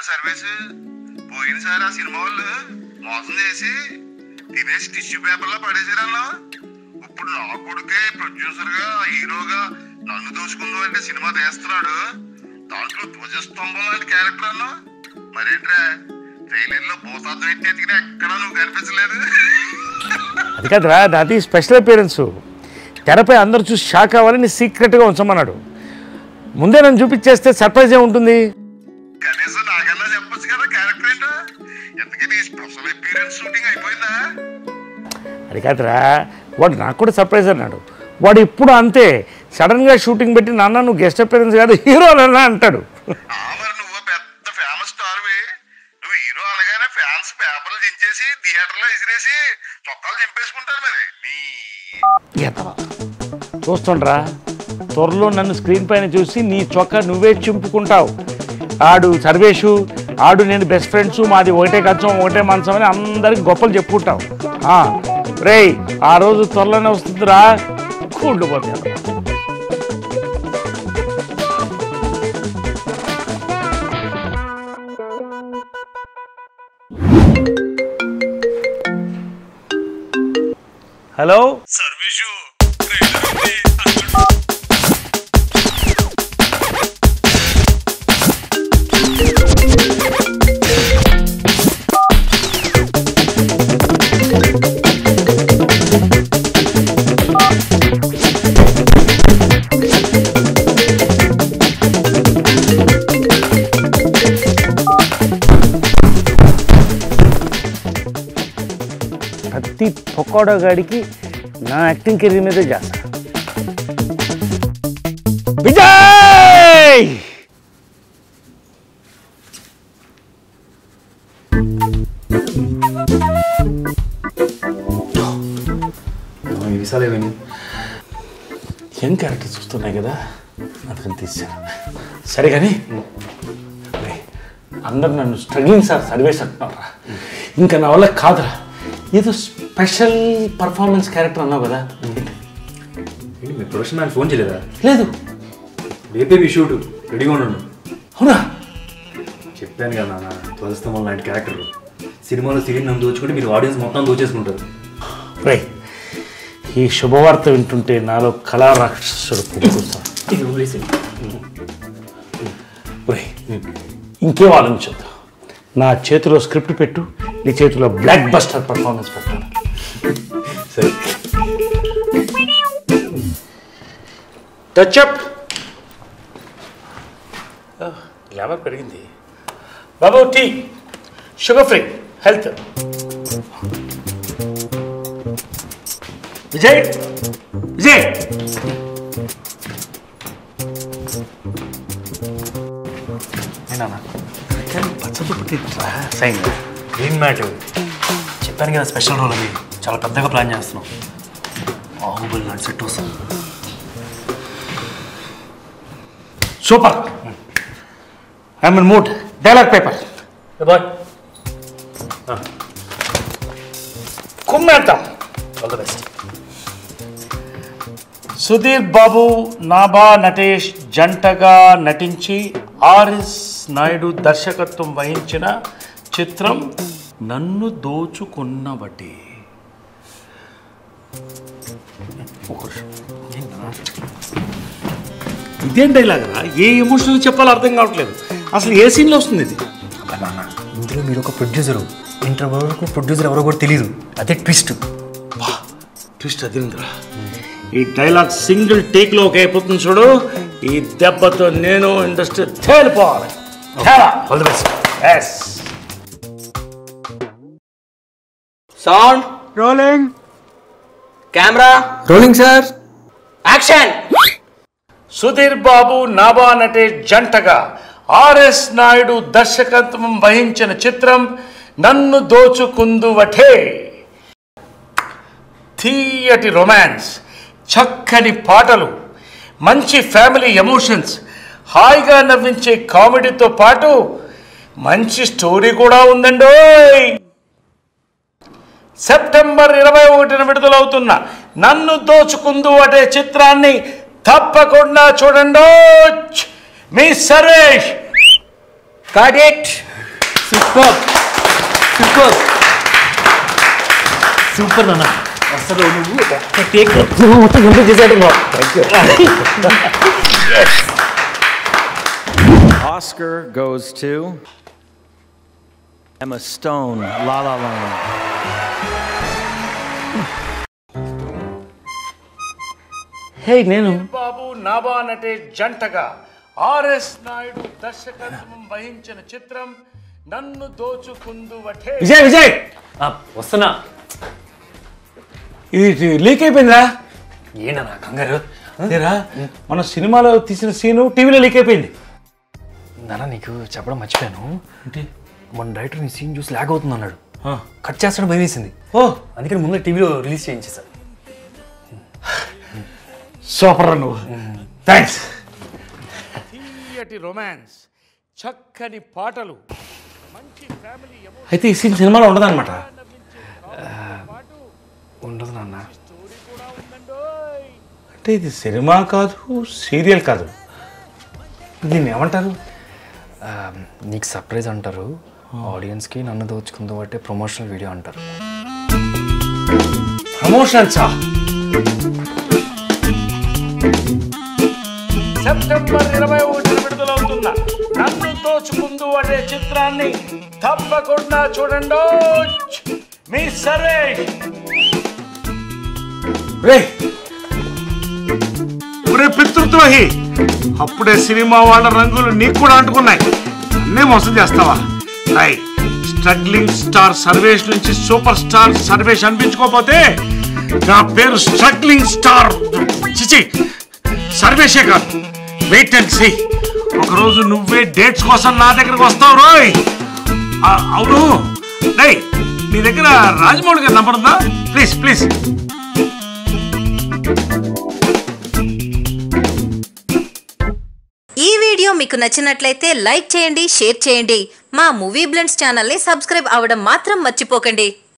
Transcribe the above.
Service పోయినసారి ఆ cinema వాళ్ళు మోసం చేసి తినేసి టిష్యూ పేపర్ లో పడేసారన్నా ఇప్పుడు నా కొడుకే ప్రొడ్యూసర్ గా హీరోగా నన్ను దోచుకుందాం అంటే సినిమా తీస్తున్నాడు దాంట్లో ధ్వజస్తంభం లాంటి క్యారెక్టర్ అన్నా మరేంట్రా ట్రైలర్ లో భూతార్థం పెట్టి ఎతికినా ఎక్కడా నువ్వు కనిపించలేదు అది కాదురా నాది స్పెషల్ అపియరెన్స్ తెరపై అందరు చూసి షాక్ అవ్వాలని సీక్రెట్గా ఉంచమన్నాడు ముందే నన్ను చూపించేస్తే సర్ప్రైజ్ ఏ ఉంటుంది కనీసం నాకన్నా చెప్పొచ్చు కదా క్యారెక్టర్ ఏంటో ఎందుకని నీ స్పెషల్ అపీరెన్స్ షూటింగ్ అయిపోయిందా అది కాదురా వాడు నాకు కూడా సర్ప్రైజ్ అన్నాడు వాడు ఇప్పుడు అంతే సడన్గా షూటింగ్ పెట్టి నాన్న నువ్వు గెస్ట్ అపియరెన్స్ కాదు హీరోలన్నా అంటాడు ఆ మరి నువ్వు పెద్ద ఫేమస్ స్టార్వి నువ్వు హీరో అనగానే ఫ్యాన్స్ పేపర్లు దించేసి థియేటర్ లో ఇసిరేసి చొక్కాలు చింపేసుకుంటారు మరి నీ ఎదవ. చూస్తుండ్రా త్వరలో నన్ను స్క్రీన్ పైన చూసి నీ చొక్కా నువ్వే చింపుకుంటావు ఆడు సర్వేషు ఆడు నేను బెస్ట్ ఫ్రెండ్స్ మాది ఒకటే కచ్చం ఒకటే మంచం అని అందరికి గొప్పలు చెప్పుకుంటావు ఆ, రేయ్ ఆ రోజు త్వరలోనే వస్తుందిరా కూడిపోతే హలో సర్వీసు ప్రతి పొక్కోడో గాడికి నా యాక్టింగ్ కెరీర్ మీదే చేస్తా విజయ్ ఈ విశాలు ఏమైంది ఏం క్యారెక్టర్ చూస్తున్నాయి కదా అందుకని తీసాను సరే కానీ రే, అందరు నన్ను స్ట్రగ్లింగ్ సార్ సర్వేస్ అంటున్నారా ఇంకా నా వల్ల కాదురా ఏదో స్పెషల్ పర్ఫార్మెన్స్ క్యారెక్టర్ అన్నావు కదా ఏంటి మీ ప్రొడక్షన్ మ్యాన్ ఫోన్ చేయలేదా లేదు రేపే మీ షూట్ రెడీగా ఉండండి అవునా చెప్పాను కదా నాన్న ధ్వజస్తంభం లాంటి క్యారెక్టర్ సినిమాలో సిరీని నన్ను దోచుకుంటే మీరు ఆడియన్స్ మొత్తం దోచేసుకుంటారు రే ఈ శుభవార్త వింటుంటే నాలో కళా రాక్షసుడు పుట్టుకొస్తాను ఇది వదిలేసి రే ఇంకేం ఆలోచించొద్దు నా చేతిలో స్క్రిప్ట్ పెట్టు నీ చేతిలో బ్లాక్ బస్టర్ పర్ఫార్మెన్స్ పెట్టాను సరే టచ్ అప్ గ్లామర్ పెరిగింది బాబు tea sugar free health Vijay Vijay sign green mat చెప్పాను కదా స్పెషల్ రోల్ అది చాలా పెద్దగా ప్లాన్ చేస్తున్నాం బాహుబలి లాంటి సెట్ వస్తుంది super I'm in mood dialogue paper boy కుమ్మేద్దాం all the best Sudheer Babu Nabha Natesh జంటగా నటించి ఆర్ఎస్ నాయుడు దర్శకత్వం వహించిన చిత్రం నన్ను దోచుకున్నబట్టి ఒక నిమిషం. ఇదేం డైలాగ్ రా ఏ ఎమోషనల్ చెప్పాలో అర్థం కావట్లేదు అసలు ఏ సీన్లో వస్తుంది ఇది ఇందులో మీరు ఒక ప్రొడ్యూసరు ఇంటర్ వరకు ప్రొడ్యూసర్ ఎవరో కూడా తెలియదు అదే ట్విస్ట్ ట్విస్ట్ అదిరిందిరా ఈ డైలాగ్ సింగిల్ టేక్ లో అయిపోతుంది చూడు ఈ దెబ్బతో నేను ఇండస్ట్రీ తేలిపోవాలి తేలా all the best yes sound rolling camera rolling sir action Sudheer Babu Nabha Natesh జంటగా ఆర్ఎస్ నాయుడు దర్శకత్వం వహించిన చిత్రం నన్ను దోచుకుందువటే తీయటి రొమాన్స్ చక్కని పాటలు మంచి ఫ్యామిలీ ఎమోషన్స్ హాయిగా నవ్వించే కామెడీతో పాటు మంచి స్టోరీ కూడా ఉందండోయ్ సెప్టెంబర్ ఇరవై ఒకటిన విడుదలవుతున్న నన్ను దోచుకుందు అనే చిత్రాన్ని తప్పకుండా చూడండి మీ Sarvesh cut it super super super నాన్న అసలు నువ్వు ఒక్క take Oscar goes to Emma Stone, La La Land. Hey నేను బాబు నాబా నటే జంటగా ఆర్ఎస్ నాయుడు దర్శకత్వం వహించిన చిత్రం నన్ను దోచుకుందువటే విజయ్ విజయ్ వస్తున్నా ఇది లీక్ అయిపోయిందా ఏంటన్నా కంగారు లేరా మన సినిమాలో తీసిన సీను టీవీలో లీక్ అయిపోయింది నాన్న నీకు చెప్పడం మర్చిపోయాను ఏంటి మన డైరెక్టర్ నీ సీన్ చూసి లాగ్ అవుతుంది అన్నాడు ఆ. కట్ చేస్తాడు భయం వేసింది ఓ అందుకని ముందే టీవీలో రిలీజ్ చేయించేసా సూపర్ నువ్వు థ్యాంక్స్ తీయటి రొమాన్స్ చక్కని పాటలు అయితే ఈ సీన్ సినిమాలో ఉండదన్నమాట ఉండదు నాన్న అంటే ఇది సినిమా కాదు సీరియల్ కాదు దీన్ని ఏమంటారు ఆ, నీకు సర్ప్రైజ్ అంటారు ఆడియన్స్కి నన్ను దోచుకుందో బట్టే ప్రమోషనల్ వీడియో అంటారు ప్రమోషన్సా సెప్టెంబర్ ఇరవై ఒకటిన విడుదలవుతున్న నన్ను తోచుకుందు అనే చిత్రాన్ని తప్పకుండా చూడండి మీ సర్వే ఒరే పితృద్రోహి అప్పుడే సినిమా వాళ్ళ రంగులు నీకు కూడా అంటుకున్నాయి అన్నే మోసం చేస్తావా రై స్ట్రగ్లింగ్ స్టార్ సర్వేష్ నుంచి సూపర్ స్టార్ సర్వేష్ అనిపించుకోకపోతే నా పేరు స్ట్రగ్లింగ్ స్టార్ చిచి సర్వేషే కాదు వెయిట్ అండ్ సీ ఒకరోజు నువ్వే డేట్స్ కోసం నా దగ్గరకు వస్తావు రోయ్ ఆ, అవును రై మీ దగ్గర రాజమౌళి గారి నంబర్ ఉందా ప్లీజ్ ప్లీజ్ ఈ వీడియో మీకు నచ్చినట్లయితే లైక్ చేయండి షేర్ చేయండి మా మూవీ బ్లెండ్స్ ఛానల్ని సబ్స్క్రైబ్ అవ్వడం మాత్రం మర్చిపోకండి